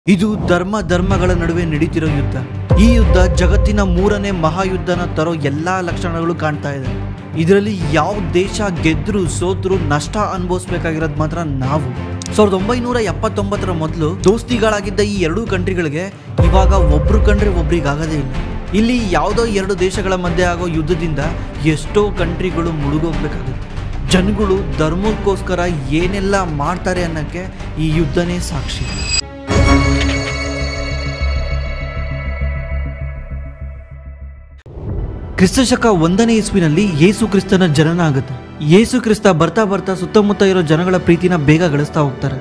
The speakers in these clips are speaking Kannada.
ಇದು ಧರ್ಮ ಧರ್ಮಗಳ ನಡುವೆ ನಡೀತಿರೋ ಯುದ್ಧ ಈ ಯುದ್ಧ ಜಗತ್ತಿನ ಮೂರನೇ ಮಹಾಯುದ್ಧನ ತರೋ ಎಲ್ಲಾ ಲಕ್ಷಣಗಳು ಕಾಣ್ತಾ ಇದೆ ಇದರಲ್ಲಿ ಯಾವ ದೇಶ ಗೆದ್ರು ಸೋತ್ರು ನಷ್ಟ ಅನುಭವಿಸ್ಬೇಕಾಗಿರೋದು ಮಾತ್ರ ನಾವು ಸಾವಿರದ ಒಂಬೈನೂರ ಎಪ್ಪತ್ತೊಂಬತ್ತರ ಮೊದಲು ದೋಸ್ತಿಗಳಾಗಿದ್ದ ಈ ಎರಡೂ ಕಂಟ್ರಿಗಳಿಗೆ ಇವಾಗ ಒಬ್ರು ಕಂಡ್ರೆ ಒಬ್ರಿಗೆ ಆಗೋದೇ ಇಲ್ಲ ಇಲ್ಲಿ ಯಾವುದೋ ಎರಡು ದೇಶಗಳ ಮಧ್ಯೆ ಆಗೋ ಯುದ್ಧದಿಂದ ಎಷ್ಟೋ ಕಂಟ್ರಿಗಳು ಮುಳುಗೋಗ್ಬೇಕಾಗುತ್ತೆ ಜನಗಳು ಧರ್ಮಕ್ಕೋಸ್ಕರ ಏನೆಲ್ಲ ಮಾಡ್ತಾರೆ ಅನ್ನೋಕ್ಕೆ ಈ ಯುದ್ಧನೇ ಸಾಕ್ಷಿ ಕ್ರಿಸ್ತಶಕ ಒಂದನೇ ಇಸ್ವಿನಲ್ಲಿ ಯೇಸು ಕ್ರಿಸ್ತನ ಜನನ ಆಗುತ್ತೆ ಯೇಸು ಕ್ರಿಸ್ತ ಬರ್ತಾ ಬರ್ತಾ ಸುತ್ತಮುತ್ತ ಇರೋ ಜನಗಳ ಪ್ರೀತಿನ ಬೇಗ ಗಳಿಸ್ತಾ ಹೋಗ್ತಾರೆ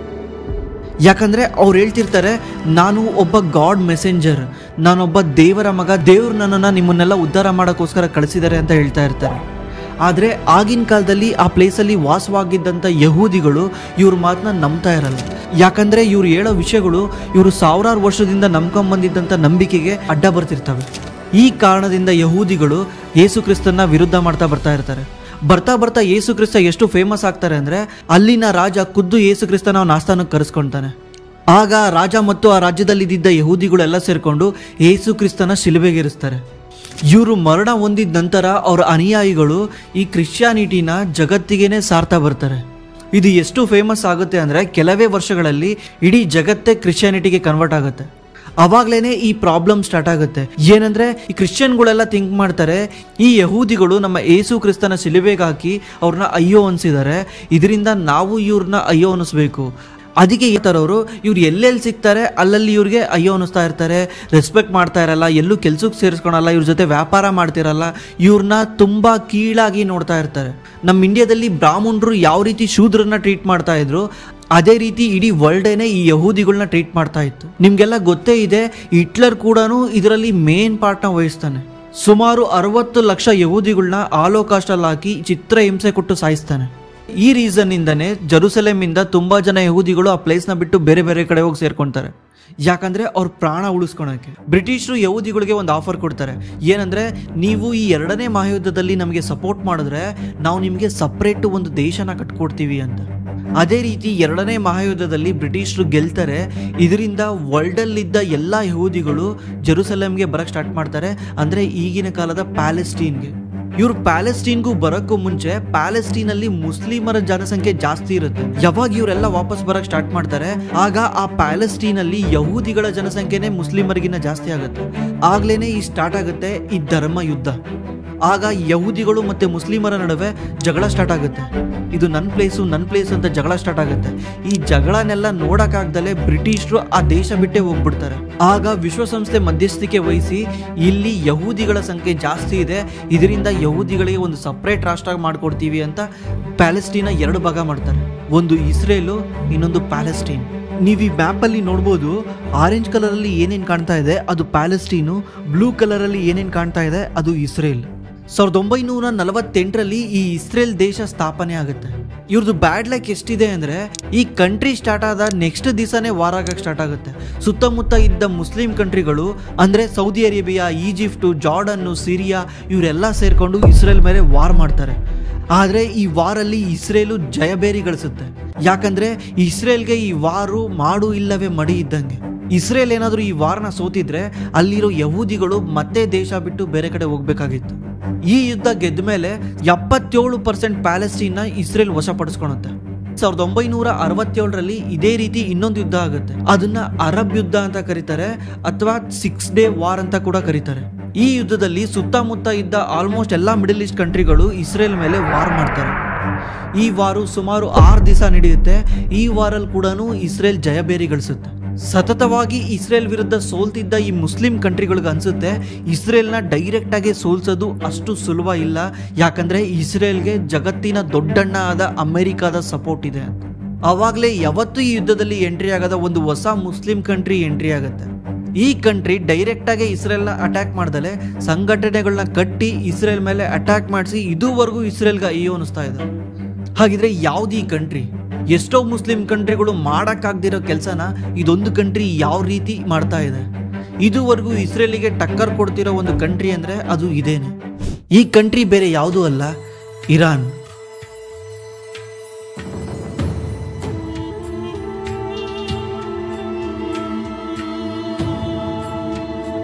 ಯಾಕಂದ್ರೆ ಅವ್ರು ಹೇಳ್ತಿರ್ತಾರೆ ನಾನು ಒಬ್ಬ ಗಾಡ್ ಮೆಸೆಂಜರ್ ನಾನೊಬ್ಬ ದೇವರ ಮಗ ದೇವ್ರು ನನ್ನನ್ನು ನಿಮ್ಮನ್ನೆಲ್ಲ ಉದ್ಧಾರ ಮಾಡೋಕ್ಕೋಸ್ಕರ ಕಳಿಸಿದ್ದಾರೆ ಅಂತ ಹೇಳ್ತಾ ಇರ್ತಾರೆ ಆದರೆ ಆಗಿನ ಕಾಲದಲ್ಲಿ ಆ ಪ್ಲೇಸಲ್ಲಿ ವಾಸವಾಗಿದ್ದಂಥ ಯಹೂದಿಗಳು ಇವ್ರ ಮಾತನ್ನ ನಂಬ್ತಾ ಇರಲ್ಲ ಯಾಕಂದ್ರೆ ಇವ್ರು ಹೇಳೋ ವಿಷಯಗಳು ಇವರು ಸಾವಿರಾರು ವರ್ಷದಿಂದ ನಂಬ್ಕೊಂಬಂದಿದ್ದಂಥ ನಂಬಿಕೆಗೆ ಅಡ್ಡ ಬರ್ತಿರ್ತವೆ ಈ ಕಾರಣದಿಂದ ಯಹೂದಿಗಳು ಯೇಸು ಕ್ರಿಸ್ತನ ವಿರುದ್ಧ ಮಾಡ್ತಾ ಬರ್ತಾ ಇರ್ತಾರೆ ಬರ್ತಾ ಬರ್ತಾ ಯೇಸು ಕ್ರಿಸ್ತ ಎಷ್ಟು ಫೇಮಸ್ ಆಗ್ತಾರೆ ಅಂದ್ರೆ ಅಲ್ಲಿನ ರಾಜ ಖುದ್ದು ಯೇಸು ಕ್ರಿಸ್ತನ ಅವನ ಆಸ್ಥಾನಕ್ಕೆ ಕರೆಸ್ಕೊಳ್ತಾನೆ ಆಗ ರಾಜ ಮತ್ತು ಆ ರಾಜ್ಯದಲ್ಲಿದ್ದ ಯಹೂದಿಗಳೆಲ್ಲ ಸೇರ್ಕೊಂಡು ಯೇಸು ಕ್ರಿಸ್ತನ ಶಿಲುಬೆಗೇರಿಸ್ತಾರೆ ಇವರು ಮರಣ ಹೊಂದಿದ ನಂತರ ಅವರ ಅನುಯಾಯಿಗಳು ಈ ಕ್ರಿಶ್ಚಿಯಾನಿಟಿನ ಜಗತ್ತಿಗೇನೆ ಸಾರ್ತಾ ಬರ್ತಾರೆ ಇದು ಎಷ್ಟು ಫೇಮಸ್ ಆಗುತ್ತೆ ಅಂದರೆ ಕೆಲವೇ ವರ್ಷಗಳಲ್ಲಿ ಇಡೀ ಜಗತ್ತೇ ಕ್ರಿಶ್ಚಿಯಾನಿಟಿಗೆ ಕನ್ವರ್ಟ್ ಆಗುತ್ತೆ ಅವಾಗ್ಲೇನೆ ಈ ಪ್ರಾಬ್ಲಮ್ ಸ್ಟಾರ್ಟ್ ಆಗುತ್ತೆ ಏನಂದ್ರೆ ಈ ಕ್ರಿಶ್ಚಿಯನ್ಗಳೆಲ್ಲ ಥಿಂಕ್ ಮಾಡ್ತಾರೆ ಈ ಯಹೂದಿಗಳು ನಮ್ಮ ಏಸು ಕ್ರಿಸ್ತನ ಶಿಲುಬೆಗೆ ಹಾಕಿ ಅವ್ರನ್ನ ಅಯ್ಯೋ ಅನ್ಸಿದ್ದಾರೆ ಇದರಿಂದ ನಾವು ಇವ್ರನ್ನ ಅಯ್ಯೋ ಅನಿಸ್ಬೇಕು ಅದಕ್ಕೆ ಈ ಥರವರು ಇವ್ರು ಎಲ್ಲೆಲ್ಲಿ ಸಿಗ್ತಾರೆ ಅಲ್ಲಲ್ಲಿ ಇವ್ರಿಗೆ ಅಯ್ಯೋ ಅನ್ನಿಸ್ತಾ ಇರ್ತಾರೆ ರೆಸ್ಪೆಕ್ಟ್ ಮಾಡ್ತಾ ಇರಲ್ಲ ಎಲ್ಲೂ ಕೆಲ್ಸಕ್ಕೆ ಸೇರಿಸ್ಕೊಳಲ್ಲ ಇವ್ರ ಜೊತೆ ವ್ಯಾಪಾರ ಮಾಡ್ತಿರಲ್ಲ ಇವ್ರನ್ನ ತುಂಬ ಕೀಳಾಗಿ ನೋಡ್ತಾ ಇರ್ತಾರೆ ನಮ್ಮ ಇಂಡಿಯಾದಲ್ಲಿ ಬ್ರಾಹ್ಮಣರು ಯಾವ ರೀತಿ ಶೂದ್ರನ್ನ ಟ್ರೀಟ್ ಮಾಡ್ತಾ ಇದ್ರು ಅದೇ ರೀತಿ ಇಡೀ ವರ್ಲ್ಡೇನೆ ಈ ಯಹೂದಿಗಳನ್ನ ಟ್ರೀಟ್ ಮಾಡ್ತಾ ಇತ್ತು ನಿಮ್ಗೆಲ್ಲ ಗೊತ್ತೇ ಇದೆ ಹಿಟ್ಲರ್ ಕೂಡ ಇದರಲ್ಲಿ ಮೇನ್ ಪಾರ್ಟ್ನ ವಹಿಸ್ತಾನೆ ಸುಮಾರು ಅರವತ್ತು ಲಕ್ಷ ಯಹೂದಿಗಳನ್ನ ಆಲೋಕಾಸ್ಟಲ್ಲಿ ಹಾಕಿ ಚಿತ್ರ ಹಿಂಸೆ ಕೊಟ್ಟು ಸಾಯಿಸ್ತಾನೆ ಈ ರೀಸನ್ ಇಂದನೇ ಜೆರುಸಲೇಮ್ ಇಂದ ತುಂಬಾ ಜನ ಯಹೂದಿಗಳು ಆ ಪ್ಲೇಸ್ನ ಬಿಟ್ಟು ಬೇರೆ ಬೇರೆ ಕಡೆ ಹೋಗಿ ಸೇರ್ಕೊಂತಾರೆ ಯಾಕಂದ್ರೆ ಅವ್ರ ಪ್ರಾಣ ಉಳಿಸ್ಕೊಳಕ್ಕೆ ಬ್ರಿಟಿಷರು ಯಹೂದಿಗಳಿಗೆ ಒಂದು ಆಫರ್ ಕೊಡ್ತಾರೆ ಏನಂದ್ರೆ ನೀವು ಈ ಎರಡನೇ ಮಹಾಯುದ್ಧದಲ್ಲಿ ನಮಗೆ ಸಪೋರ್ಟ್ ಮಾಡಿದ್ರೆ ನಾವು ನಿಮಗೆ ಸಪ್ರೇಟ್ ಒಂದು ದೇಶನ ಕಟ್ಕೊಡ್ತೀವಿ ಅಂತ ಅದೇ ರೀತಿ ಎರಡನೇ ಮಹಾಯುದ್ಧದಲ್ಲಿ ಬ್ರಿಟಿಷರು ಗೆಲ್ತಾರೆ ಇದರಿಂದ ವರ್ಲ್ಡಲ್ಲಿದ್ದ ಎಲ್ಲ ಯಹೂದಿಗಳು ಜೆರುಸಲೇಮ್ಗೆ ಬರಕ್ಕೆ ಸ್ಟಾರ್ಟ್ ಮಾಡ್ತಾರೆ ಅಂದರೆ ಈಗಿನ ಕಾಲದ ಪ್ಯಾಲೆಸ್ಟೀನ್ಗೆ ಇವ್ರು ಪ್ಯಾಲೆಸ್ಟೀನ್ಗೂ ಬರೋಕ್ಕೂ ಮುಂಚೆ ಪ್ಯಾಲೆಸ್ಟೀನಲ್ಲಿ ಮುಸ್ಲಿಮರ ಜನಸಂಖ್ಯೆ ಜಾಸ್ತಿ ಇರುತ್ತೆ ಯಾವಾಗ ಇವರೆಲ್ಲ ವಾಪಸ್ ಬರಕ್ ಸ್ಟಾರ್ಟ್ ಮಾಡ್ತಾರೆ ಆಗ ಆ ಪ್ಯಾಲೆಸ್ಟೀನಲ್ಲಿ ಯಹೂದಿಗಳ ಜನಸಂಖ್ಯೆನೇ ಮುಸ್ಲಿಮರಿಗಿನ್ನ ಜಾಸ್ತಿ ಆಗುತ್ತೆ ಆಗ್ಲೇನೆ ಈ ಸ್ಟಾರ್ಟ್ ಆಗುತ್ತೆ ಈ ಧರ್ಮ ಯುದ್ಧ ಆಗ ಯಹೂದಿಗಳು ಮತ್ತೆ ಮುಸ್ಲಿಮರ ನಡುವೆ ಜಗಳ ಸ್ಟಾರ್ಟ್ ಆಗುತ್ತೆ ಇದು ನನ್ನ ಪ್ಲೇಸು ನನ್ನ ಪ್ಲೇಸ್ ಅಂತ ಜಗಳ ಸ್ಟಾರ್ಟ್ ಆಗುತ್ತೆ ಈ ಜಗಳನೆಲ್ಲ ನೋಡಕ್ಕಾಗ್ದಲೆ ಬ್ರಿಟಿಷರು ಆ ದೇಶ ಬಿಟ್ಟೇ ಹೋಗ್ಬಿಡ್ತಾರೆ ಆಗ ವಿಶ್ವಸಂಸ್ಥೆ ಮಧ್ಯಸ್ಥಿಕೆ ವಹಿಸಿ ಇಲ್ಲಿ ಯಹೂದಿಗಳ ಸಂಖ್ಯೆ ಜಾಸ್ತಿ ಇದೆ ಇದರಿಂದ ಯಹೂದಿಗಳಿಗೆ ಒಂದು ಸಪ್ರೇಟ್ ರಾಷ್ಟ್ರ ಮಾಡ್ಕೊಡ್ತೀವಿ ಅಂತ ಪ್ಯಾಲೆಸ್ಟೀನ ಎರಡು ಭಾಗ ಮಾಡ್ತಾರೆ ಒಂದು ಇಸ್ರೇಲು ಇನ್ನೊಂದು ಪ್ಯಾಲೆಸ್ಟೀನ್ ನೀವು ಈ ಮ್ಯಾಪಲ್ಲಿ ನೋಡ್ಬೋದು ಆರೆಂಜ್ ಕಲರಲ್ಲಿ ಏನೇನು ಕಾಣ್ತಾ ಇದೆ ಅದು ಪ್ಯಾಲೆಸ್ಟೀನು ಬ್ಲೂ ಕಲರಲ್ಲಿ ಏನೇನು ಕಾಣ್ತಾ ಇದೆ ಅದು ಇಸ್ರೇಲ್ ಸಾವಿರದ ಒಂಬೈನೂರ ನಲವತ್ತೆಂಟರಲ್ಲಿ ಈ ಇಸ್ರೇಲ್ ದೇಶ ಸ್ಥಾಪನೆ ಆಗುತ್ತೆ ಇವ್ರದ್ದು ಬ್ಯಾಡ್ ಲೈಕ್ ಎಷ್ಟಿದೆ ಅಂದರೆ ಈ ಕಂಟ್ರಿ ಸ್ಟಾರ್ಟ್ ಆದ ನೆಕ್ಸ್ಟ್ ದಿವಸನೇ ವಾರ ಆಗಕ್ಕೆ ಸ್ಟಾರ್ಟ್ ಆಗುತ್ತೆ ಸುತ್ತಮುತ್ತ ಇದ್ದ ಮುಸ್ಲಿಂ ಕಂಟ್ರಿಗಳು ಅಂದರೆ Saudi Arabia Egypt Jordan Syria ಇವರೆಲ್ಲ ಸೇರಿಕೊಂಡು ಇಸ್ರೇಲ್ ಮೇಲೆ ವಾರ್ ಮಾಡ್ತಾರೆ ಆದರೆ ಈ ವಾರಲ್ಲಿ ಇಸ್ರೇಲು ಜಯಬೇರಿ ಗಳಿಸುತ್ತೆ ಯಾಕಂದ್ರೆ ಇಸ್ರೇಲ್ಗೆ ಈ ವಾರು ಮಾಡು ಇಲ್ಲವೇ ಮಡಿ ಇದ್ದಂಗೆ ಇಸ್ರೇಲ್ ಏನಾದರೂ ಈ ವಾರನ ಸೋತಿದ್ರೆ ಅಲ್ಲಿರೋ ಯಹೂದಿಗಳು ಮತ್ತೆ ದೇಶ ಬಿಟ್ಟು ಬೇರೆ ಕಡೆ ಹೋಗ್ಬೇಕಾಗಿತ್ತು ಈ ಯುದ್ಧ ಗೆದ್ದ ಮೇಲೆ ಎಪ್ಪತ್ತೇಳು ಪರ್ಸೆಂಟ್ ಪ್ಯಾಲೆಸ್ಟೀನ್ನ ಇಸ್ರೇಲ್ ವಶಪಡಿಸ್ಕೊಳುತ್ತೆ ಸಾವಿರದ ಒಂಬೈನೂರ ಅರವತ್ತೇಳರಲ್ಲಿ ಇದೇ ರೀತಿ ಇನ್ನೊಂದು ಯುದ್ಧ ಆಗುತ್ತೆ ಅದನ್ನ ಅರಬ್ ಯುದ್ಧ ಅಂತ ಕರೀತಾರೆ ಅಥವಾ ಸಿಕ್ಸ್ ಡೇ ವಾರ್ ಅಂತ ಕೂಡ ಕರೀತಾರೆ ಈ ಯುದ್ಧದಲ್ಲಿ ಸುತ್ತಮುತ್ತ ಇದ್ದ ಆಲ್ಮೋಸ್ಟ್ ಎಲ್ಲ ಮಿಡಲ್ ಈಸ್ಟ್ ಕಂಟ್ರಿಗಳು ಇಸ್ರೇಲ್ ಮೇಲೆ ವಾರ್ ಮಾಡ್ತಾರೆ ಈ ವಾರು ಸುಮಾರು ಆರು ದಿವಸ ನಡೆಯುತ್ತೆ ಈ ವಾರಲ್ಲಿ ಕೂಡ ಇಸ್ರೇಲ್ ಜಯಬೇರಿ ಗಳಿಸುತ್ತೆ ಸತತವಾಗಿ ಇಸ್ರೇಲ್ ವಿರುದ್ಧ ಸೋಲ್ತಿದ್ದ ಈ ಮುಸ್ಲಿಂ ಕಂಟ್ರಿಗಳಿಗೆ ಅನ್ಸುತ್ತೆ ಇಸ್ರೇಲ್ನ ಡೈರೆಕ್ಟ್ ಆಗಿ ಸೋಲ್ಸೋದು ಅಷ್ಟು ಸುಲಭ ಇಲ್ಲ ಯಾಕಂದ್ರೆ ಇಸ್ರೇಲ್ಗೆ ಜಗತ್ತಿನ ದೊಡ್ಡಣ್ಣ ಆದ ಅಮೆರಿಕಾದ ಸಪೋರ್ಟ್ ಇದೆ ಅಂತ ಅವಾಗಲೇ ಯಾವತ್ತೂ ಈ ಯುದ್ಧದಲ್ಲಿ ಎಂಟ್ರಿ ಆಗದ ಒಂದು ಹೊಸ ಮುಸ್ಲಿಂ ಕಂಟ್ರಿ ಎಂಟ್ರಿ ಆಗುತ್ತೆ ಈ ಕಂಟ್ರಿ ಡೈರೆಕ್ಟ್ ಆಗಿ ಇಸ್ರೇಲ್ನ ಅಟ್ಯಾಕ್ ಮಾಡ್ದಲೆ ಸಂಘಟನೆಗಳನ್ನ ಕಟ್ಟಿ ಇಸ್ರೇಲ್ ಮೇಲೆ ಅಟ್ಯಾಕ್ ಮಾಡಿಸಿ ಇದುವರೆಗೂ ಇಸ್ರೇಲ್ಗೆ ಅಯ್ಯೋ ಅನಿಸ್ತಾ ಇದೆ ಹಾಗಿದ್ರೆ ಯಾವ್ದು ಈ ಕಂಟ್ರಿ ಎಷ್ಟೋ ಮುಸ್ಲಿಂ ಕಂಟ್ರಿಗಳು ಮಾಡೋಕ್ಕಾಗ್ದಿರೋ ಕೆಲಸನ ಇದೊಂದು ಕಂಟ್ರಿ ಯಾವ ರೀತಿ ಮಾಡ್ತಾ ಇದೆ ಇದುವರೆಗೂ ಇಸ್ರೇಲಿಗೆ ಟಕ್ಕರ್ ಕೊಡ್ತಿರೋ ಒಂದು ಕಂಟ್ರಿ ಅಂದರೆ ಅದು ಇದೇನೆ ಈ ಕಂಟ್ರಿ ಬೇರೆ ಯಾವುದೂ ಅಲ್ಲ ಇರಾನ್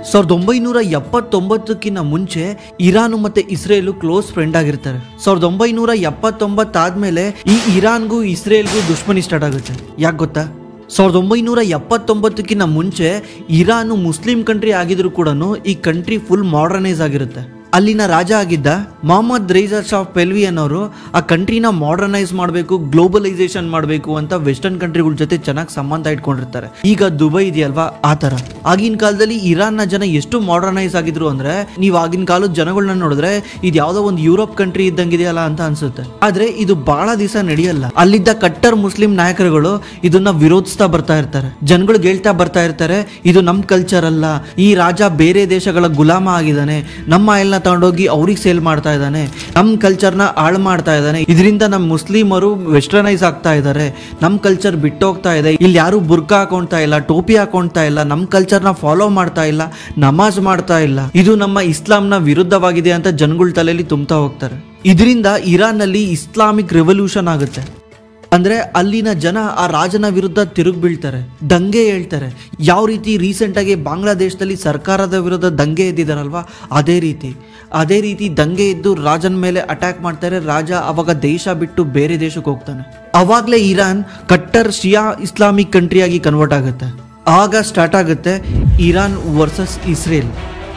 ಸಾವಿರದ ಒಂಬೈನೂರ ಎಪ್ಪತ್ತೊಂಬತ್ತಕ್ಕಿಂತ ಮುಂಚೆ ಇರಾನ್ ಮತ್ತೆ ಇಸ್ರೇಲ್ ಕ್ಲೋಸ್ ಫ್ರೆಂಡ್ ಆಗಿರ್ತಾರೆ ಸಾವಿರದ ಒಂಬೈನೂರ ಎಪ್ಪತ್ತೊಂಬತ್ತಾದ್ಮೇಲೆ ಈ ಇರಾನ್ಗೂ ಇಸ್ರೇಲ್ಗೂ ದುಶ್ಮನಿ ಸ್ಟಾರ್ಟ್ ಆಗುತ್ತೆ ಯಾಕೆ ಗೊತ್ತಾ ಸಾವಿರದ ಒಂಬೈನೂರ ಎಪ್ಪತ್ತೊಂಬತ್ತಕ್ಕಿಂತ ಮುಂಚೆ ಇರಾನ್ ಮುಸ್ಲಿಂ ಕಂಟ್ರಿ ಆಗಿದ್ರು ಕೂಡ ಈ ಕಂಟ್ರಿ ಫುಲ್ ಮಾಡರ್ನೈಸ್ ಆಗಿರುತ್ತೆ ಅಲ್ಲಿನ ರಾಜ ಆಗಿದ್ದ ಮೊಹಮ್ಮದ್ ರೇಜಾ ಶಾ ಪೆಲ್ವಿಯನ್ ಅವರು ಆ ಕಂಟ್ರಿನ ಮಾಡರ್ನೈಸ್ ಮಾಡಬೇಕು ಗ್ಲೋಬಲೈಸೇಷನ್ ಮಾಡಬೇಕು ಅಂತ ವೆಸ್ಟರ್ನ್ ಕಂಟ್ರಿಗಳ ಜೊತೆ ಚೆನ್ನಾಗಿ ಸಂಬಂಧ ಇಟ್ಕೊಂಡಿರ್ತಾರೆ ಈಗ ದುಬೈ ಇದೆಯಲ್ವಾ ಆ ಥರ ಆಗಿನ ಕಾಲದಲ್ಲಿ ಇರಾನ್ನ ಜನ ಎಷ್ಟು ಮಾಡರ್ನೈಸ್ ಆಗಿದ್ರು ಅಂದ್ರೆ ನೀವು ಆಗಿನ ಕಾಲದ ಜನಗಳನ್ನ ನೋಡಿದ್ರೆ ಇದು ಯಾವುದೋ ಒಂದು ಯುರೋಪ್ ಕಂಟ್ರಿ ಇದ್ದಂಗಿದೆಯಲ್ಲ ಅಂತ ಅನ್ಸುತ್ತೆ ಆದ್ರೆ ಇದು ಬಹಳ ದಿವಸ ನಡೆಯಲ್ಲ ಅಲ್ಲಿದ್ದ ಕಟ್ಟರ್ ಮುಸ್ಲಿಂ ನಾಯಕರುಗಳು ಇದನ್ನ ವಿರೋಧಿಸ್ತಾ ಬರ್ತಾ ಇರ್ತಾರೆ ಜನಗಳಿಗೆ ಹೇಳ್ತಾ ಬರ್ತಾ ಇರ್ತಾರೆ ಇದು ನಮ್ ಕಲ್ಚರ್ ಅಲ್ಲ ಈ ರಾಜ ಬೇರೆ ದೇಶಗಳ ಗುಲಾಮ ಆಗಿದ್ದಾನೆ ನಮ್ಮ ಎಲ್ಲ ತಗೊಂಡೋಗಿ ಅವ್ರಿಗೆ ಸೇಲ್ ಮಾಡ್ತಾ ಇದ್ದಾನೆ ನಮ್ಮ ಕಲ್ಚರ್ನ ಹಾಳು ಮಾಡ್ತಾ ಇದ್ದಾನೆ ಇದರಿಂದ ನಮ್ಮ ಮುಸ್ಲಿಮರು ವೆಸ್ಟರ್ನೈಸ್ ಆಗ್ತಾ ಇದ್ದಾರೆ ನಮ್ಮ ಕಲ್ಚರ್ ಬಿಟ್ಟೋಗ್ತಾ ಇದೆ ಇಲ್ಲಿ ಯಾರು ಬುರ್ಕಾ ಹಾಕೊಂತಾ ಇಲ್ಲ ಟೋಪಿ ಹಾಕೊಂತಾ ಇಲ್ಲ ನಮ್ಮ ಕಲ್ಚರ್ನ ಫಾಲೋ ಮಾಡ್ತಾ ಇಲ್ಲ ನಮಾಜ್ ಮಾಡ್ತಾ ಇಲ್ಲ ಇದು ನಮ್ಮ ಇಸ್ಲಾಂನ ವಿರುದ್ಧವಾಗಿದೆ ಅಂತ ಜನಗಳ ತಲೆಯಲ್ಲಿ ತುಂಬ್ತಾ ಹೋಗ್ತಾರೆ ಇದರಿಂದ ಇರಾನ್ನಲ್ಲಿ ಇಸ್ಲಾಮಿಕ್ ರೆವಲ್ಯೂಷನ್ ಆಗುತ್ತೆ ಅಂದ್ರೆ ಅಲ್ಲಿನ ಜನ ಆ ರಾಜನ ವಿರುದ್ಧ ತಿರುಗಿ ಬೀಳ್ತಾರೆ ದಂಗೆ ಹೇಳ್ತಾರೆ ಯಾವ ರೀತಿ ರೀಸೆಂಟ್ ಆಗಿ ಬಾಂಗ್ಲಾದೇಶದಲ್ಲಿ ಸರ್ಕಾರದ ವಿರುದ್ಧ ದಂಗೆ ಎದ್ದಿದಾರಲ್ವಾ ಅದೇ ರೀತಿ ಅದೇ ರೀತಿ ದಂಗೆ ಎದ್ದು ರಾಜನ ಮೇಲೆ ಅಟ್ಯಾಕ್ ಮಾಡ್ತಾರೆ ರಾಜ ಅವಾಗ ದೇಶ ಬಿಟ್ಟು ಬೇರೆ ದೇಶಕ್ಕೆ ಹೋಗ್ತಾನೆ ಅವಾಗಲೇ ಇರಾನ್ ಕಟ್ಟರ್ ಶಿಯಾ ಇಸ್ಲಾಮಿಕ್ ಕಂಟ್ರಿಯಾಗಿ ಕನ್ವರ್ಟ್ ಆಗುತ್ತೆ ಆಗ ಸ್ಟಾರ್ಟ್ ಆಗುತ್ತೆ ಇರಾನ್ ವರ್ಸಸ್ ಇಸ್ರೇಲ್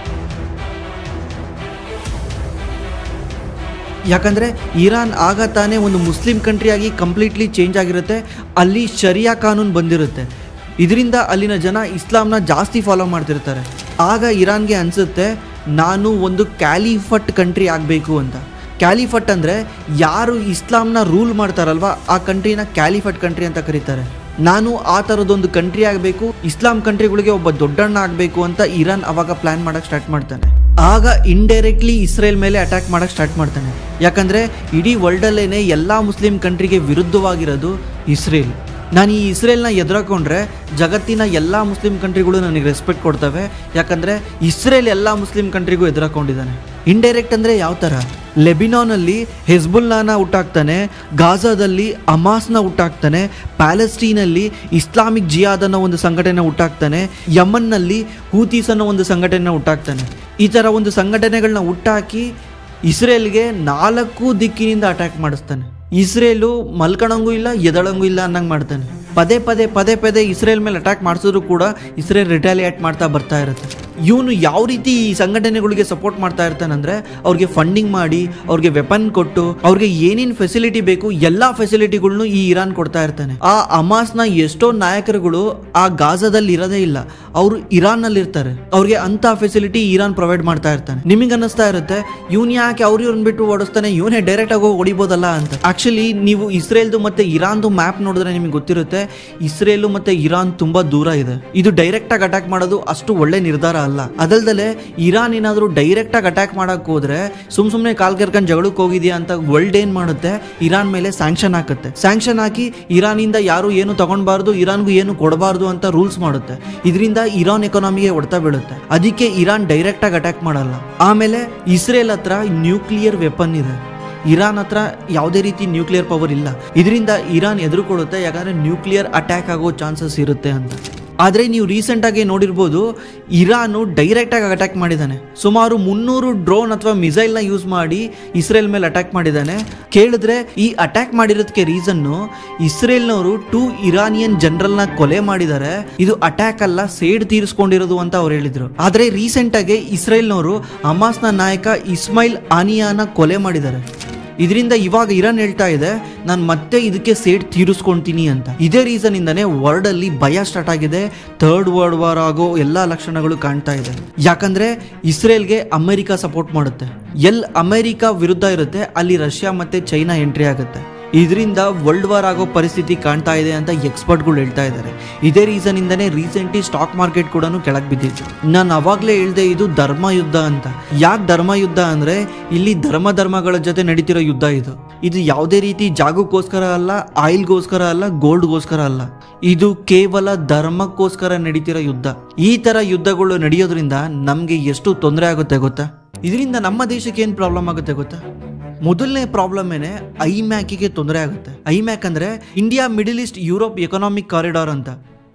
ಯಾಕಂದ್ರೆ ಇರಾನ್ ಆಗ ತಾನೇ ಒಂದು ಮುಸ್ಲಿಂ ಕಂಟ್ರಿಯಾಗಿ ಕಂಪ್ಲೀಟ್ಲಿ ಚೇಂಜ್ ಆಗಿರುತ್ತೆ ಅಲ್ಲಿ ಶರಿಯಾ ಕಾನೂನು ಬಂದಿರುತ್ತೆ ಇದರಿಂದ ಅಲ್ಲಿನ ಜನ ಇಸ್ಲಾಂನ ಜಾಸ್ತಿ ಫಾಲೋ ಮಾಡ್ತಿರ್ತಾರೆ ಆಗ ಇರಾನ್ಗೆ ಅನಿಸುತ್ತೆ ನಾನು ಒಂದು ಕ್ಯಾಲಿಫಟ್ ಕಂಟ್ರಿ ಆಗಬೇಕು ಅಂತ ಕ್ಯಾಲಿಫಟ್ ಅಂದರೆ ಯಾರು ಇಸ್ಲಾಂನ ರೂಲ್ ಮಾಡ್ತಾರಲ್ವ ಆ ಕಂಟ್ರಿನ ಕ್ಯಾಲಿಫಟ್ ಕಂಟ್ರಿ ಅಂತ ಕರೀತಾರೆ ನಾನು ಆ ಥರದೊಂದು ಕಂಟ್ರಿ ಆಗಬೇಕು ಇಸ್ಲಾಂ ಕಂಟ್ರಿಗಳಿಗೆ ಒಬ್ಬ ದೊಡ್ಡಣ್ಣ ಆಗಬೇಕು ಅಂತ ಇರಾನ್ ಅವಾಗ ಪ್ಲಾನ್ ಮಾಡಕ್ಕೆ ಸ್ಟಾರ್ಟ್ ಮಾಡ್ತಾನೆ ಆಗ ಇಂಡೈರೆಕ್ಟ್ಲಿ ಇಸ್ರೇಲ್ ಮೇಲೆ ಅಟ್ಯಾಕ್ ಮಾಡಕ್ಕೆ ಸ್ಟಾರ್ಟ್ ಮಾಡ್ತಾನೆ ಯಾಕಂದರೆ ಇಡೀ ವರ್ಲ್ಡಲ್ಲೇ ಎಲ್ಲ ಮುಸ್ಲಿಂ ಕಂಟ್ರಿಗೆ ವಿರುದ್ಧವಾಗಿರೋದು ಇಸ್ರೇಲ್ ನಾನು ಈ ಇಸ್ರೇಲ್ನ ಎದುರಾಕೊಂಡ್ರೆ ಜಗತ್ತಿನ ಎಲ್ಲ ಮುಸ್ಲಿಂ ಕಂಟ್ರಿಗಳು ನನಗೆ ರೆಸ್ಪೆಕ್ಟ್ ಕೊಡ್ತವೆ ಯಾಕಂದರೆ ಇಸ್ರೇಲ್ ಎಲ್ಲ ಮುಸ್ಲಿಂ ಕಂಟ್ರಿಗೂ ಎದುರಾಕೊಂಡಿದ್ದಾನೆ ಇಂಡೈರೆಕ್ಟ್ ಅಂದರೆ ಯಾವ ಥರ ಲೆಬಿನಾನಲ್ಲಿ ಹೆಜ್ಬುಲ್ಲಾನ ಹುಟ್ಟಾಕ್ತಾನೆ ಗಾಜಾದಲ್ಲಿ ಅಮಾಸ್ನ ಹುಟ್ಟಾಕ್ತಾನೆ ಪ್ಯಾಲೆಸ್ಟೀನಲ್ಲಿ ಇಸ್ಲಾಮಿಕ್ ಜಿಯಾದ್ ಅನ್ನೋ ಒಂದು ಸಂಘಟನೆ ಹುಟ್ಟಾಕ್ತಾನೆ ಯಮನ್ನಲ್ಲಿ ಹೂತೀಸ್ ಅನ್ನೋ ಒಂದು ಸಂಘಟನೆ ಹುಟ್ಟಾಕ್ತಾನೆ ಈ ಥರ ಒಂದು ಸಂಘಟನೆಗಳನ್ನ ಹುಟ್ಟಾಕಿ ಇಸ್ರೇಲ್ಗೆ ನಾಲ್ಕು ದಿಕ್ಕಿನಿಂದ ಅಟ್ಯಾಕ್ ಮಾಡಿಸ್ತಾನೆ ಇಸ್ರೇಲು ಮಲ್ಕಣಂಗೂ ಇಲ್ಲ ಎದಳಂಗೂ ಇಲ್ಲ ಅನ್ನಂಗೆ ಮಾಡ್ತಾನೆ ಪದೇ ಪದೇ ಪದೇ ಪದೇ ಇಸ್ರೇಲ್ ಮೇಲೆ ಅಟ್ಯಾಕ್ ಮಾಡಿಸಿದ್ರು ಕೂಡ ಇಸ್ರೇಲ್ ರಿಟಾಲಿಯೇಟ್ ಮಾಡ್ತಾ ಬರ್ತಾ ಇರುತ್ತೆ ಇವನು ಯಾವ ರೀತಿ ಈ ಸಂಘಟನೆಗಳಿಗೆ ಸಪೋರ್ಟ್ ಮಾಡ್ತಾ ಇರ್ತಾನಂದ್ರೆ ಅವ್ರಿಗೆ ಫಂಡಿಂಗ್ ಮಾಡಿ ಅವ್ರಿಗೆ ವೆಪನ್ ಕೊಟ್ಟು ಅವ್ರಿಗೆ ಏನೇನು ಫೆಸಿಲಿಟಿ ಬೇಕು ಎಲ್ಲಾ ಫೆಸಿಲಿಟಿಗಳ್ನು ಈ ಇರಾನ್ ಕೊಡ್ತಾ ಇರ್ತಾನೆ ಆ ಅಮಾಸ್ನ ಎಷ್ಟೋ ನಾಯಕರುಗಳು ಆ ಗಾಜಾದಲ್ಲಿ ಇರೋದೇ ಇಲ್ಲ ಅವರು ಇರಾನ್ ನಲ್ಲಿ ಇರ್ತಾರೆ ಅವ್ರಿಗೆ ಅಂತ ಫೆಸಿಲಿಟಿ ಇರಾನ್ ಪ್ರೊವೈಡ್ ಮಾಡ್ತಾ ಇರ್ತಾನೆ ನಿಮಗೆ ಅನ್ನಿಸ್ತಾ ಇರುತ್ತೆ ಇವ್ನ್ ಯಾಕೆ ಅವ್ರು ಇವ್ರನ್ನ ಬಿಟ್ಟು ಓಡಿಸ್ತಾನೆ ಇವನೇ ಡೈರೆಕ್ಟ್ ಆಗಿ ಹೋಗಿ ಹೊಡಿಬೋದಲ್ಲ ಅಂತ ಆಕ್ಚುಲಿ ನೀವು ಇಸ್ರೇಲ್ದು ಮತ್ತೆ ಇರಾನ್ದು ಮ್ಯಾಪ್ ನೋಡಿದ್ರೆ ನಿಮಗೆ ಗೊತ್ತಿರುತ್ತೆ ಇಸ್ರೇಲು ಮತ್ತೆ ಇರಾನ್ ತುಂಬಾ ದೂರ ಇದೆ ಇದು ಡೈರೆಕ್ಟ್ ಆಗಿ ಅಟ್ಯಾಕ್ ಮಾಡೋದು ಅಷ್ಟು ಒಳ್ಳೆ ನಿರ್ಧಾರ ಅಲ್ಲ ಅದಲ್ದಲೆ ಇರಾನ್ ಏನಾದರೂ ಡೈರೆಕ್ಟ್ ಆಗಿ ಅಟ್ಯಾಕ್ ಮಾಡಕ್ ಹೋದ್ರೆ ಸುಮ್ ಸುಮ್ನೆ ಕಾಲ್ ಕೆರ್ಕೊಂಡು ಜಗಳಕ್ಕೆ ಹೋಗಿದ್ಯಾ ಅಂತ ವರ್ಲ್ಡ್ ಏನ್ ಮಾಡುತ್ತೆ ಇರಾನ್ ಮೇಲೆ ಸ್ಯಾಂಕ್ಷನ್ ಹಾಕುತ್ತೆ ಸ್ಯಾಂಕ್ಷನ್ ಹಾಕಿ ಇರಾನಿಂದ ಯಾರು ಏನು ತಗೊಂಡ್ಬಾರ್ದು ಇರಾನ್ಗೂ ಏನು ಕೊಡಬಾರ್ದು ಅಂತ ರೂಲ್ಸ್ ಮಾಡುತ್ತೆ ಇದರಿಂದ ಇರಾನ್ ಎಕಾನಮಿಗೆ ಹೊಡ್ತಾ ಬೀಳುತ್ತೆ ಅದಕ್ಕೆ ಇರಾನ್ ಡೈರೆಕ್ಟ್ ಆಗಿ ಅಟ್ಯಾಕ್ ಮಾಡಲ್ಲ ಆಮೇಲೆ ಇಸ್ರೇಲ್ ಹತ್ರ ನ್ಯೂಕ್ಲಿಯರ್ ವೆಪನ್ ಇದೆ ಇರಾನ್ ಹತ್ರ ಯಾವುದೇ ರೀತಿ ನ್ಯೂಕ್ಲಿಯರ್ ಪವರ್ ಇಲ್ಲ ಇದರಿಂದ ಇರಾನ್ ಎದುರುಕೊಡುತ್ತೆ ಯಾಕಂದ್ರೆ ನ್ಯೂಕ್ಲಿಯರ್ ಅಟ್ಯಾಕ್ ಆಗೋ ಚಾನ್ಸಸ್ ಇರುತ್ತೆ ಅಂತ ಆದರೆ ನೀವು ರೀಸೆಂಟ್ ಆಗಿ ನೋಡಿರ್ಬೋದು ಇರಾನು ಡೈರೆಕ್ಟ್ ಆಗಿ ಅಟ್ಯಾಕ್ ಮಾಡಿದ್ದಾನೆ ಸುಮಾರು ಮುನ್ನೂರು ಡ್ರೋನ್ ಅಥವಾ ಮಿಸೈಲ್ನ ಯೂಸ್ ಮಾಡಿ ಇಸ್ರೇಲ್ ಮೇಲೆ ಅಟ್ಯಾಕ್ ಮಾಡಿದ್ದಾನೆ ಕೇಳಿದ್ರೆ ಈ ಅಟ್ಯಾಕ್ ಮಾಡಿರೋದಕ್ಕೆ ರೀಸನ್ನು ಇಸ್ರೇಲ್ನವರು ಟೂ ಇರಾನಿಯನ್ ಜನರಲ್ನ ಕೊಲೆ ಮಾಡಿದ್ದಾರೆ ಇದು ಅಟ್ಯಾಕ್ ಅಲ್ಲ ಸೇಡ್ ತೀರಿಸ್ಕೊಂಡಿರೋದು ಅಂತ ಅವ್ರು ಹೇಳಿದ್ರು ಆದರೆ ರೀಸೆಂಟ್ ಆಗಿ ಇಸ್ರೇಲ್ನವರು ಹಮಾಸ್ನ ನಾಯಕ ಇಸ್ಮೈಲ್ ಆನಿಯಾನ ಕೊಲೆ ಮಾಡಿದ್ದಾರೆ ಇದರಿಂದ ಇವಾಗ ಇರಾನ್ ಹೇಳ್ತಾ ಇದೆ ನಾನು ಮತ್ತೆ ಇದಕ್ಕೆ ಸೇಡ್ ತೀರಿಸ್ಕೊಂತೀನಿ ಅಂತ ಇದೇ ರೀಸನ್ ಇಂದಾನೆ ವರ್ಲ್ಡ್ ಅಲ್ಲಿ ಭಯ ಸ್ಟಾರ್ಟ್ ಆಗಿದೆ ಥರ್ಡ್ ವರ್ಲ್ಡ್ ವಾರ್ ಆಗೋ ಎಲ್ಲಾ ಲಕ್ಷಣಗಳು ಕಾಣ್ತಾ ಇದೆ ಯಾಕಂದ್ರೆ ಇಸ್ರೇಲ್ಗೆ ಅಮೆರಿಕ ಸಪೋರ್ಟ್ ಮಾಡುತ್ತೆ ಎಲ್ ಅಮೆರಿಕ ವಿರುದ್ಧ ಇರುತ್ತೆ ಅಲ್ಲಿ ರಷ್ಯಾ ಮತ್ತೆ ಚೈನಾ ಎಂಟ್ರಿ ಆಗುತ್ತೆ ಇದರಿಂದ ವರ್ಲ್ಡ್ ವಾರ್ ಆಗೋ ಪರಿಸ್ಥಿತಿ ಕಾಣ್ತಾ ಇದೆ ಅಂತ ಎಕ್ಸ್ಪರ್ಟ್ಗಳು ಹೇಳ್ತಾ ಇದ್ದಾರೆ ಇದೇ ರೀಸನ್ ಇಂದಾನೆ ರೀಸೆಂಟ್ಲಿ ಸ್ಟಾಕ್ ಮಾರ್ಕೆಟ್ ಕೂಡ ಕೆಳಗೆ ಬಿದ್ದಿತ್ತು ನಾನು ಅವಾಗಲೇ ಹೇಳ್ದೆ ಇದು ಧರ್ಮ ಯುದ್ಧ ಅಂತ ಯಾಕೆ ಧರ್ಮ ಯುದ್ಧ ಅಂದ್ರೆ ಇಲ್ಲಿ ಧರ್ಮ ಧರ್ಮಗಳ ಜೊತೆ ನಡೀತಿರೋ ಯುದ್ಧ ಇದು ಇದು ಯಾವುದೇ ರೀತಿ ಜಾಗಕ್ಕೋಸ್ಕರ ಅಲ್ಲ ಆಯಿಲ್ಗೋಸ್ಕರ ಅಲ್ಲ ಗೋಲ್ಡ್ಗೋಸ್ಕರ ಅಲ್ಲ ಇದು ಕೇವಲ ಧರ್ಮಕ್ಕೋಸ್ಕರ ನಡೀತಿರೋ ಯುದ್ಧ ಈ ತರ ಯುದ್ಧಗಳು ನಡೆಯೋದ್ರಿಂದ ನಮ್ಗೆ ಎಷ್ಟು ತೊಂದರೆ ಆಗುತ್ತೆ ಗೊತ್ತಾ ಇದರಿಂದ ನಮ್ಮ ದೇಶಕ್ಕೆ ಏನು ಪ್ರಾಬ್ಲಮ್ ಆಗುತ್ತೆ ಗೊತ್ತಾ ಮೊದಲನೇ ಪ್ರಾಬ್ಲಮ್ ಏನೇ ಐಮ್ಯಾಕಿಗೆ ತೊಂದರೆ ಆಗುತ್ತೆ ಐಮ್ಯಾಕ್ ಅಂದ್ರೆ India middle east Europe economic corridor ಅಂತ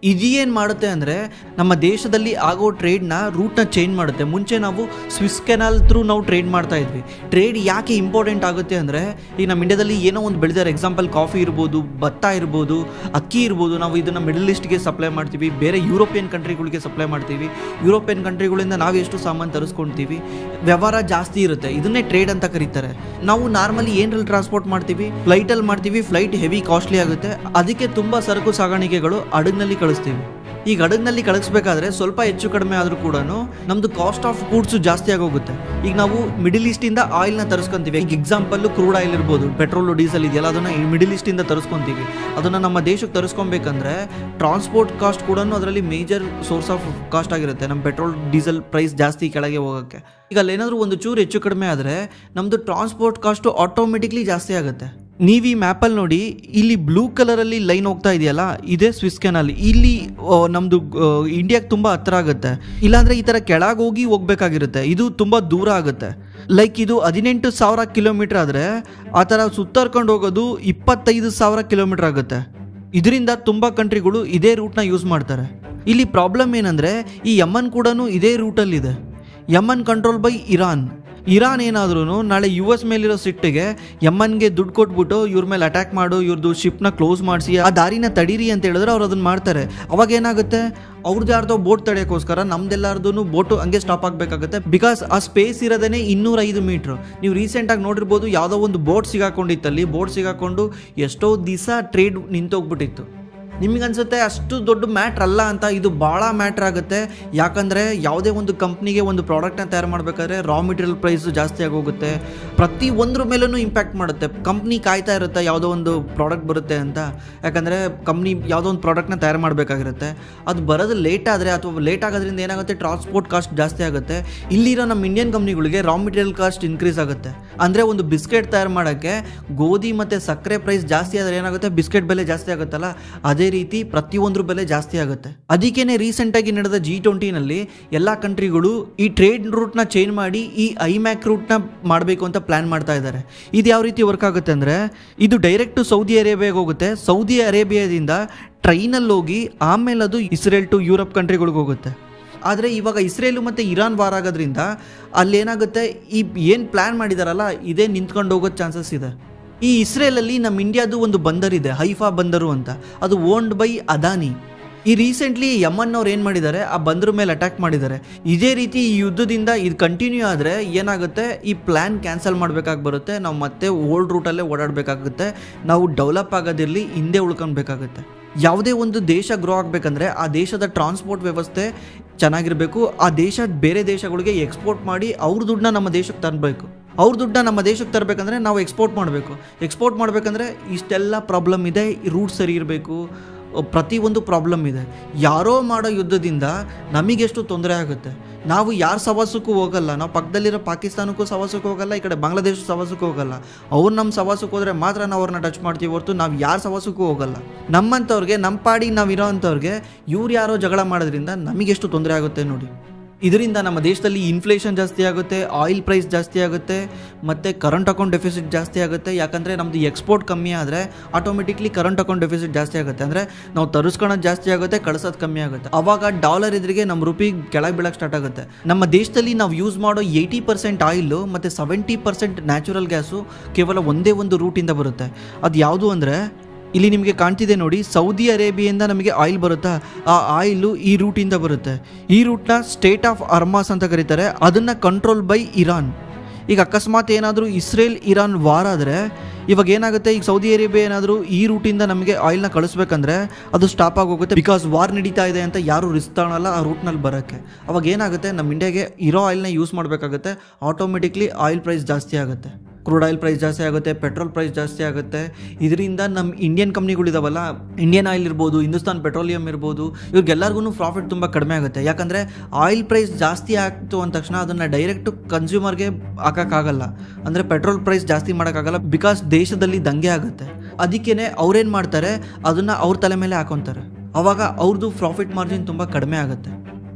ಇದೇನು ಮಾಡುತ್ತೆ ಅಂದರೆ ನಮ್ಮ ದೇಶದಲ್ಲಿ ಆಗೋ ಟ್ರೇಡ್ನ ರೂಟ್ನ ಚೇಂಜ್ ಮಾಡುತ್ತೆ ಮುಂಚೆ ನಾವು ಸ್ವಿಸ್ ಕೆನಾಲ್ ಥ್ರೂ ನಾವು ಟ್ರೇಡ್ ಮಾಡ್ತಾ ಇದ್ವಿ ಟ್ರೇಡ್ ಯಾಕೆ ಇಂಪಾರ್ಟೆಂಟ್ ಆಗುತ್ತೆ ಅಂದರೆ ಈಗ ನಮ್ಮ ಇಂಡಿಯಾದಲ್ಲಿ ಏನೋ ಒಂದು ಬೆಳೆದಾರೆ ಎಕ್ಸಾಂಪಲ್ ಕಾಫಿ ಇರ್ಬೋದು ಭತ್ತ ಇರ್ಬೋದು ಅಕ್ಕಿ ಇರ್ಬೋದು ನಾವು ಇದನ್ನು ಮಿಡಲ್ ಈಸ್ಟ್ಗೆ ಸಪ್ಲೈ ಮಾಡ್ತೀವಿ ಬೇರೆ ಯುರೋಪಿಯನ್ ಕಂಟ್ರಿಗಳಿಗೆ ಸಪ್ಲೈ ಮಾಡ್ತೀವಿ ಯುರೋಪಿಯನ್ ಕಂಟ್ರಿಗಳಿಂದ ನಾವು ಎಷ್ಟು ಸಾಮಾನು ತರಿಸ್ಕೊಳ್ತೀವಿ ವ್ಯವಹಾರ ಜಾಸ್ತಿ ಇರುತ್ತೆ ಇದನ್ನೇ ಟ್ರೇಡ್ ಅಂತ ಕರೀತಾರೆ ನಾವು ನಾರ್ಮಲಿ ಏನ್ರಲ್ಲಿ ಟ್ರಾನ್ಸ್ಪೋರ್ಟ್ ಮಾಡ್ತೀವಿ ಫ್ಲೈಟಲ್ಲಿ ಮಾಡ್ತೀವಿ ಫ್ಲೈಟ್ ಹೆವಿ ಕಾಸ್ಟ್ಲಿ ಆಗುತ್ತೆ ಅದಕ್ಕೆ ತುಂಬ ಸರಕು ಸಾಗಾಣಿಕೆಗಳು ಹಡಗ್ನಲ್ಲಿ ಕಳಿಸ್ತೀವಿ ಈಗ ಹಡಗ್ನಲ್ಲಿ ಕಳಿಸ್ಬೇಕಾದ್ರೆ ಸ್ವಲ್ಪ ಹೆಚ್ಚು ಕಡಿಮೆ ಆದರೂ ಕೂಡ ನಮ್ದು ಕಾಸ್ಟ್ ಆಫ್ ಗೂಡ್ಸು ಜಾಸ್ತಿ ಆಗೋಗುತ್ತೆ ಈಗ ನಾವು ಮಿಡಿಲ್ ಈಸ್ಟಿಂದ ಆಯಿಲ್ನ ತರಿಸ್ಕೊಂತೀವಿ ಈಗ ಎಕ್ಸಾಂಪಲ್ ಕ್ರೂಡ್ ಆಯಿಲ್ ಇರ್ಬೋದು ಪೆಟ್ರೋಲ್ ಡೀಸೆಲ್ ಇದೆಯಲ್ಲ ಅದನ್ನು ಮಿಡಿಲ್ ಈಸ್ಟಿಂದ ತರಿಸ್ಕೊಂತೀವಿ ಅದನ್ನು ನಮ್ಮ ದೇಶಕ್ಕೆ ತರಿಸ್ಕೊಬೇಕಂದ್ರೆ ಟ್ರಾನ್ಸ್ಪೋರ್ಟ್ ಕಾಸ್ಟ್ ಕೂಡ ಅದರಲ್ಲಿ ಮೇಜರ್ ಸೋರ್ಸ್ ಆಫ್ ಕಾಸ್ಟ್ ಆಗಿರುತ್ತೆ ನಮ್ಮ ಪೆಟ್ರೋಲ್ ಡೀಸೆಲ್ ಪ್ರೈಸ್ ಜಾಸ್ತಿ ಕೆಳಗೆ ಹೋಗೋಕ್ಕೆ ಈಗ ಅಲ್ಲೇನಾದರೂ ಒಂದು ಚೂರು ಹೆಚ್ಚು ಕಡಿಮೆ ಆದರೆ ನಮ್ಮದು ಟ್ರಾನ್ಸ್ಪೋರ್ಟ್ ಕಾಸ್ಟು ಆಟೋಮೆಟಿಕ್ಲಿ ಜಾಸ್ತಿ ಆಗುತ್ತೆ ನೀವು ಈ ಮ್ಯಾಪಲ್ಲಿ ನೋಡಿ ಇಲ್ಲಿ ಬ್ಲೂ ಕಲರಲ್ಲಿ ಲೈನ್ ಹೋಗ್ತಾ ಇದೆಯಲ್ಲ ಇದೇ ಸ್ವಿಸ್ ಕೆನಾಲ್ ಇಲ್ಲಿ ಆ, ನಮ್ದು ಇಂಡಿಯಾಗೆ ತುಂಬ ಹತ್ರ ಆಗುತ್ತೆ ಇಲ್ಲಾಂದ್ರೆ ಈ ಥರ ಕೆಳಗೆ ಹೋಗಿ ಹೋಗ್ಬೇಕಾಗಿರುತ್ತೆ ಇದು ತುಂಬ ದೂರ ಆಗುತ್ತೆ ಲೈಕ್ ಇದು ಹದಿನೆಂಟು ಸಾವಿರ ಕಿಲೋಮೀಟರ್ ಆದರೆ ಆ ಥರ ಸುತ್ತರ್ಕೊಂಡು ಹೋಗೋದು ಇಪ್ಪತ್ತೈದು ಸಾವಿರ ಕಿಲೋಮೀಟರ್ ಆಗುತ್ತೆ ಇದರಿಂದ ತುಂಬ ಕಂಟ್ರಿಗಳು ಇದೇ ರೂಟ್ನ ಯೂಸ್ ಮಾಡ್ತಾರೆ ಇಲ್ಲಿ ಪ್ರಾಬ್ಲಮ್ ಏನಂದರೆ ಈ ಯಮನ್ ಕೂಡ ಇದೇ ರೂಟಲ್ಲಿದೆ Yemen control by Iran Iran ಏನಾದ್ರೂ ನಾಳೆ ಯು ಎಸ್ ಮೇಲಿರೋ ಸಿಟ್ಟಿಗೆ ಯಮನ್ಗೆ ದುಡ್ಡು ಕೊಟ್ಬಿಟ್ಟು ಇವ್ರ ಮೇಲೆ ಅಟ್ಯಾಕ್ ಮಾಡು ಇವ್ರದ್ದು ಶಿಪ್ನ ಕ್ಲೋಸ್ ಮಾಡಿಸಿ ಆ ದಾರಿನ ತಡೀರಿ ಅಂತ ಹೇಳಿದ್ರೆ ಅವ್ರು ಅದನ್ನ ಮಾಡ್ತಾರೆ ಅವಾಗ ಏನಾಗುತ್ತೆ ಅವ್ರದ್ದು ಯಾರ್ದೋ ಬೋಟ್ ತಡೆಯೋಕ್ಕೋಸ್ಕರ ನಮ್ದೆಲ್ಲಾರ್ದು ಬೋಟು ಹಂಗೆ ಸ್ಟಾಪ್ ಆಗಬೇಕಾಗುತ್ತೆ ಬಿಕಾಸ್ ಆ ಸ್ಪೇಸ್ ಇರೋದೇ ಇನ್ನೂರೈದು ಮೀಟ್ರ್ ನೀವು ರೀಸೆಂಟಾಗಿ ನೋಡಿರ್ಬೋದು ಯಾವುದೋ ಒಂದು ಬೋಟ್ ಸಿಗಾಕೊಂಡಿತ್ತಲ್ಲಿ ಬೋಟ್ ಸಿಗಾಕೊಂಡು ಎಷ್ಟೋ ದಿವಸ ಟ್ರೇಡ್ ನಿಂತೋಗ್ಬಿಟ್ಟಿತ್ತು ನಿಮಗನ್ಸುತ್ತೆ ಅಷ್ಟು ದೊಡ್ಡ ಮ್ಯಾಟ್ರ್ ಅಲ್ಲ ಅಂತ ಇದು ಭಾಳ ಮ್ಯಾಟ್ರ್ ಆಗುತ್ತೆ ಯಾಕಂದರೆ ಯಾವುದೇ ಒಂದು ಕಂಪ್ನಿಗೆ ಒಂದು ಪ್ರಾಡಕ್ಟ್ನ ತಯಾರು ಮಾಡಬೇಕಾದ್ರೆ ರಾ ಮೆಟೀರಿಯಲ್ ಪ್ರೈಸು ಜಾಸ್ತಿ ಆಗೋಗುತ್ತೆ ಪ್ರತಿ ಒಂದ್ರ ಮೇಲೂ ಇಂಪ್ಯಾಕ್ಟ್ ಮಾಡುತ್ತೆ ಕಂಪ್ನಿ ಕಾಯ್ತಾ ಇರುತ್ತೆ ಯಾವುದೋ ಒಂದು ಪ್ರಾಡಕ್ಟ್ ಬರುತ್ತೆ ಅಂತ ಯಾಕಂದರೆ ಕಂಪ್ನಿ ಯಾವುದೋ ಒಂದು ಪ್ರಾಡಕ್ಟ್ನ ತಯಾರು ಮಾಡಬೇಕಾಗಿರುತ್ತೆ ಅದು ಬರೋದು ಲೇಟ್ ಆದರೆ ಅಥವಾ ಲೇಟ್ ಆಗೋದ್ರಿಂದ ಏನಾಗುತ್ತೆ ಟ್ರಾನ್ಸ್ಪೋರ್ಟ್ ಕಾಸ್ಟ್ ಜಾಸ್ತಿ ಆಗುತ್ತೆ ಇಲ್ಲಿರೋ ನಮ್ಮ ಇಂಡಿಯನ್ ಕಂಪ್ನಿಗಳಿಗೆ ರಾ ಮೆಟೀರಿಯಲ್ ಕಾಸ್ಟ್ ಇನ್ಕ್ರೀಸ್ ಆಗುತ್ತೆ ಅಂದರೆ ಒಂದು ಬಿಸ್ಕೆಟ್ ತಯಾರು ಮಾಡೋಕ್ಕೆ ಗೋಧಿ ಮತ್ತು ಸಕ್ಕರೆ ಪ್ರೈಸ್ ಜಾಸ್ತಿ ಆದರೆ ಏನಾಗುತ್ತೆ ಬಿಸ್ಕೆಟ್ ಬೆಲೆ ಜಾಸ್ತಿ ಆಗುತ್ತಲ್ಲ ಅದೇ ರೀತಿ ಪ್ರತಿಯೊಂದ್ರ ಬೆಲೆ ಜಾಸ್ತಿ ಆಗುತ್ತೆ ಅದಕ್ಕೇನೆ ರೀಸೆಂಟಾಗಿ ನಡೆದ ಜಿ ಟ್ವೆಂಟಿನಲ್ಲಿ ಎಲ್ಲ ಕಂಟ್ರಿಗಳು ಈ ಟ್ರೇಡ್ ರೂಟ್ನ ಚೇಂಜ್ ಮಾಡಿ ಈ ಐಮ್ಯಾಕ್ ರೂಟ್ನ ಮಾಡಬೇಕು ಅಂತ ಪ್ಲಾನ್ ಮಾಡ್ತಾ ಇದ್ದಾರೆ ಇದು ಯಾವ ರೀತಿ ವರ್ಕ್ ಆಗುತ್ತೆ ಅಂದರೆ ಇದು ಡೈರೆಕ್ಟ್ ಸೌದಿ ಅರೇಬಿಯಾಗೆ ಹೋಗುತ್ತೆ ಸೌದಿ ಅರೇಬಿಯಾದಿಂದ ಟ್ರೈನಲ್ಲಿ ಹೋಗಿ ಆಮೇಲೆ ಅದು ಇಸ್ರೇಲ್ ಟು ಯುರೋಪ್ ಕಂಟ್ರಿಗಳಿಗೆ ಹೋಗುತ್ತೆ ಆದರೆ ಇವಾಗ ಇಸ್ರೇಲು ಮತ್ತು ಇರಾನ್ ವಾರ ಆಗೋದ್ರಿಂದ ಅಲ್ಲೇನಾಗುತ್ತೆ ಈ ಏನು ಪ್ಲ್ಯಾನ್ ಮಾಡಿದಾರಲ್ಲ ಇದೇ ನಿಂತ್ಕೊಂಡು ಹೋಗೋ ಚಾನ್ಸಸ್ ಇದೆ ಈ ಇಸ್ರೇಲಲ್ಲಿ ನಮ್ಮ ಇಂಡಿಯಾದು ಒಂದು ಬಂದರಿದೆ ಹೈಫಾ ಬಂದರು ಅಂತ ಅದು ಓನ್ಡ್ ಬೈ ಅದಾನಿ ಈ ರೀಸೆಂಟ್ಲಿ ಯಮನ್ ಅವ್ರು ಏನು ಮಾಡಿದ್ದಾರೆ ಆ ಬಂದ್ರ ಮೇಲೆ ಅಟ್ಯಾಕ್ ಮಾಡಿದ್ದಾರೆ ಇದೇ ರೀತಿ ಈ ಯುದ್ಧದಿಂದ ಇದು ಕಂಟಿನ್ಯೂ ಆದರೆ ಏನಾಗುತ್ತೆ ಈ ಪ್ಲ್ಯಾನ್ ಕ್ಯಾನ್ಸಲ್ ಮಾಡಬೇಕಾಗಿ ಬರುತ್ತೆ ನಾವು ಮತ್ತೆ ಓಲ್ಡ್ ರೂಟಲ್ಲೇ ಓಡಾಡಬೇಕಾಗುತ್ತೆ ನಾವು ಡೆವಲಪ್ ಆಗೋದಿರಲಿ ಹಿಂದೆ ಉಳ್ಕೊಬೇಕಾಗುತ್ತೆ ಯಾವುದೇ ಒಂದು ದೇಶ ಗ್ರೋ ಆಗಬೇಕಂದ್ರೆ ಆ ದೇಶದ ಟ್ರಾನ್ಸ್ಪೋರ್ಟ್ ವ್ಯವಸ್ಥೆ ಚೆನ್ನಾಗಿರಬೇಕು ಆ ದೇಶ ಬೇರೆ ದೇಶಗಳಿಗೆ ಎಕ್ಸ್ಪೋರ್ಟ್ ಮಾಡಿ ಅವ್ರ ದುಡ್ಡನ್ನ ನಮ್ಮ ದೇಶಕ್ಕೆ ತರಬೇಕು ಅವ್ರ ದುಡ್ಡನ್ನ ನಮ್ಮ ದೇಶಕ್ಕೆ ತರಬೇಕಂದ್ರೆ ನಾವು ಎಕ್ಸ್ಪೋರ್ಟ್ ಮಾಡಬೇಕು ಎಕ್ಸ್ಪೋರ್ಟ್ ಮಾಡಬೇಕಂದ್ರೆ ಇಷ್ಟೆಲ್ಲ ಪ್ರಾಬ್ಲಮ್ ಇದೆ ರೂಟ್ ಸರಿ ಇರಬೇಕು ಪ್ರತಿಯೊಂದು ಪ್ರಾಬ್ಲಮ್ ಇದೆ ಯಾರೋ ಮಾಡೋ ಯುದ್ಧದಿಂದ ನಮಗೆಷ್ಟು ತೊಂದರೆ ಆಗುತ್ತೆ ನಾವು ಯಾರ ಸವಾಸಕ್ಕೂ ಹೋಗಲ್ಲ ನಾವು ಪಕ್ಕದಲ್ಲಿರೋ ಪಾಕಿಸ್ತಾನಕ್ಕೂ ಸವಾಸಕ್ಕೆ ಹೋಗಲ್ಲ ಈ ಕಡೆ ಬಾಂಗ್ಲಾದೇಶ ಸವಾಸಕ್ಕೂ ಹೋಗಲ್ಲ ಅವ್ರು ನಮ್ಮ ಸವಾಸಕ್ಕೆ ಹೋದರೆ ಮಾತ್ರ ನಾವು ಅವ್ರನ್ನ ಟಚ್ ಮಾಡ್ತೀವಿ ಹೊರತು ನಾವು ಯಾರ ಸವಾಸಕ್ಕೂ ಹೋಗಲ್ಲ ನಮ್ಮಂಥವ್ರಿಗೆ ನಮ್ಮ ಪಾಡಿಗೆ ನಾವು ಇರೋ ಅಂಥವ್ರಿಗೆ ಇವ್ರು ಯಾರೋ ಜಗಳ ಮಾಡೋದ್ರಿಂದ ನಮಗೆಷ್ಟು ತೊಂದರೆ ಆಗುತ್ತೆ ನೋಡಿ ಇದರಿಂದ ನಮ್ಮ ದೇಶದಲ್ಲಿ ಇನ್ಫ್ಲೇಷನ್ ಜಾಸ್ತಿ ಆಗುತ್ತೆ ಆಯಿಲ್ ಪ್ರೈಸ್ ಜಾಸ್ತಿ ಆಗುತ್ತೆ ಮತ್ತು ಕರೆಂಟ್ ಅಕೌಂಟ್ ಡೆಫಿಸಿಟ್ ಜಾಸ್ತಿ ಆಗುತ್ತೆ ಯಾಕಂದರೆ ನಮ್ಮದು ಎಕ್ಸ್ಪೋರ್ಟ್ ಕಮ್ಮಿ ಆದರೆ ಆಟೋಮೆಟಿಕ್ಲಿ ಕರೆಂಟ್ ಅಕೌಂಟ್ ಡೆಫಿಸಿಟ್ ಜಾಸ್ತಿ ಆಗುತ್ತೆ ಅಂದರೆ ನಾವು ತರಿಸ್ಕೊಳೋದು ಜಾಸ್ತಿ ಆಗುತ್ತೆ ಕಳ್ಸೋದು ಕಮ್ಮಿ ಆಗುತ್ತೆ ಅವಾಗ ಡಾಲರ್ ಎದುರಿಗೆ ನಮ್ಮ ರುಪಿ ಕೆಳಗೆ ಬೀಳಕ್ಕೆ ಸ್ಟಾರ್ಟ್ ಆಗುತ್ತೆ ನಮ್ಮ ದೇಶದಲ್ಲಿ ನಾವು ಯೂಸ್ ಮಾಡೋ ಏಯ್ಟಿ ಪರ್ಸೆಂಟ್ ಆಯಿಲು ಮತ್ತು ಸೆವೆಂಟಿ ಪರ್ಸೆಂಟ್ ನ್ಯಾಚುರಲ್ ಗ್ಯಾಸು ಕೇವಲ ಒಂದೇ ಒಂದು ರೂಟಿಂದ ಬರುತ್ತೆ ಅದು ಯಾವುದು ಅಂದರೆ ಇಲ್ಲಿ ನಿಮಗೆ ಕಾಣ್ತಿದೆ ನೋಡಿ ಸೌದಿ ಅರೇಬಿಯಿಂದ ನಮಗೆ ಆಯಿಲ್ ಬರುತ್ತಾ ಆ ಆಯಿಲು ಈ ರೂಟಿಂದ ಬರುತ್ತೆ ಈ ರೂಟ್ನ ಸ್ಟೇಟ್ ಆಫ್ ಅರ್ಮಾಸ್ ಅಂತ ಕರೀತಾರೆ ಅದನ್ನು ಕಂಟ್ರೋಲ್ ಬೈ ಇರಾನ್ ಈಗ ಅಕಸ್ಮಾತ್ ಏನಾದರೂ ಇಸ್ರೇಲ್ ಇರಾನ್ ವಾರ್ ಆದರೆ ಇವಾಗ ಏನಾಗುತ್ತೆ ಈಗ ಸೌದಿ ಅರೇಬಿಯಾ ಏನಾದರೂ ಈ ರೂಟಿಂದ ನಮಗೆ ಆಯಿಲ್ನ ಕಳಿಸ್ಬೇಕಂದ್ರೆ ಅದು ಸ್ಟಾಪ್ ಆಗೋಗುತ್ತೆ ಬಿಕಾಸ್ ವಾರ್ ನಡೀತಾ ಇದೆ ಅಂತ ಯಾರು ರಿಸ್ಕ್ ತಗೊಳಲ್ಲ ಆ ರೂಟ್ನಲ್ಲಿ ಬರೋಕ್ಕೆ ಅವಾಗ ಏನಾಗುತ್ತೆ ನಮ್ಮ ಇಂಡಿಯಾಗೆ ಇರೋ ಆಯಿಲ್ನ ಯೂಸ್ ಮಾಡಬೇಕಾಗುತ್ತೆ ಆಟೋಮೆಟಿಕ್ಲಿ ಆಯಿಲ್ ಪ್ರೈಸ್ ಜಾಸ್ತಿ ಆಗುತ್ತೆ ಕ್ರೂಡ್ ಆಯಿಲ್ ಪ್ರೈಸ್ ಜಾಸ್ತಿ ಆಗುತ್ತೆ ಪೆಟ್ರೋಲ್ ಪ್ರೈಸ್ ಜಾಸ್ತಿ ಆಗುತ್ತೆ ಇದರಿಂದ ನಮ್ಮ ಇಂಡಿಯನ್ ಕಂಪ್ನಿಗಳಿದಾವಲ್ಲ ಇಂಡಿಯನ್ ಆಯಿಲ್ ಇರ್ಬೋದು ಹಿಂದೂಸ್ತಾನ್ ಪೆಟ್ರೋಲಿಯಂ ಇರ್ಬೋದು ಇವ್ರಿಗೆಲ್ಲರಿಗೂ ಪ್ರಾಫಿಟ್ ತುಂಬ ಕಡಿಮೆ ಆಗುತ್ತೆ ಯಾಕಂದರೆ ಆಯಿಲ್ ಪ್ರೈಸ್ ಜಾಸ್ತಿ ಆಗ್ತು ಅಂದ ತಕ್ಷಣ ಅದನ್ನು ಡೈರೆಕ್ಟು ಕನ್ಸ್ಯೂಮರ್ಗೆ ಹಾಕೋಕ್ಕಾಗಲ್ಲ ಅಂದರೆ ಪೆಟ್ರೋಲ್ ಪ್ರೈಸ್ ಜಾಸ್ತಿ ಮಾಡೋಕ್ಕಾಗಲ್ಲ ಬಿಕಾಸ್ ದೇಶದಲ್ಲಿ ದಂಗೆ ಆಗುತ್ತೆ ಅದಕ್ಕೇ ಅವ್ರೇನು ಮಾಡ್ತಾರೆ ಅದನ್ನು ಅವ್ರ ತಲೆ ಮೇಲೆ ಹಾಕೊತಾರೆ ಅವಾಗ ಅವ್ರದ್ದು ಪ್ರಾಫಿಟ್ ಮಾರ್ಜಿನ್ ತುಂಬ ಕಡಿಮೆ ಆಗುತ್ತೆ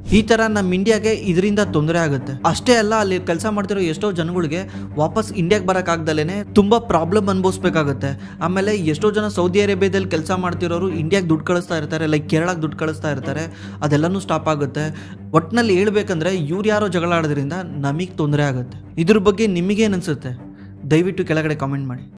ಈ ತರ ನಮ್ಮ ಇಂಡಿಯಾಗೆ ಇದರಿಂದ ತೊಂದರೆ ಆಗುತ್ತೆ ಅಷ್ಟೇ ಅಲ್ಲ ಅಲ್ಲಿ ಕೆಲಸ ಮಾಡ್ತಿರೋ ಎಷ್ಟೋ ಜನಗಳಿಗೆ ವಾಪಸ್ ಇಂಡಿಯಾಗೆ ಬರೋಕ್ಕಾಗ್ದಲೇ ತುಂಬಾ ಪ್ರಾಬ್ಲಮ್ ಅನುಭವಿಸ್ಬೇಕಾಗುತ್ತೆ ಆಮೇಲೆ ಎಷ್ಟೋ ಜನ ಸೌದಿ ಅರೇಬಿಯಾದಲ್ಲಿ ಕೆಲಸ ಮಾಡ್ತಿರೋರು ಇಂಡಿಯಾಗೆ ದುಡ್ಡು ಕಳಿಸ್ತಾ ಇರ್ತಾರೆ ಲೈಕ್ ಕೇರಳಕ್ಕೆ ದುಡ್ಡು ಕಳಿಸ್ತಾ ಇರ್ತಾರೆ ಅದೆಲ್ಲನೂ ಸ್ಟಾಪ್ ಆಗುತ್ತೆ ಒಟ್ಟಿನಲ್ಲಿ ಹೇಳ್ಬೇಕಂದ್ರೆ ಇವ್ರು ಯಾರೋ ಜಗಳ ಆಡೋದ್ರಿಂದ ನಮಗೆ ತೊಂದರೆ ಆಗುತ್ತೆ ಇದ್ರ ಬಗ್ಗೆ ನಿಮಗೇನು ಅನ್ಸುತ್ತೆ ದಯವಿಟ್ಟು ಕೆಳಗಡೆ ಕಾಮೆಂಟ್ ಮಾಡಿ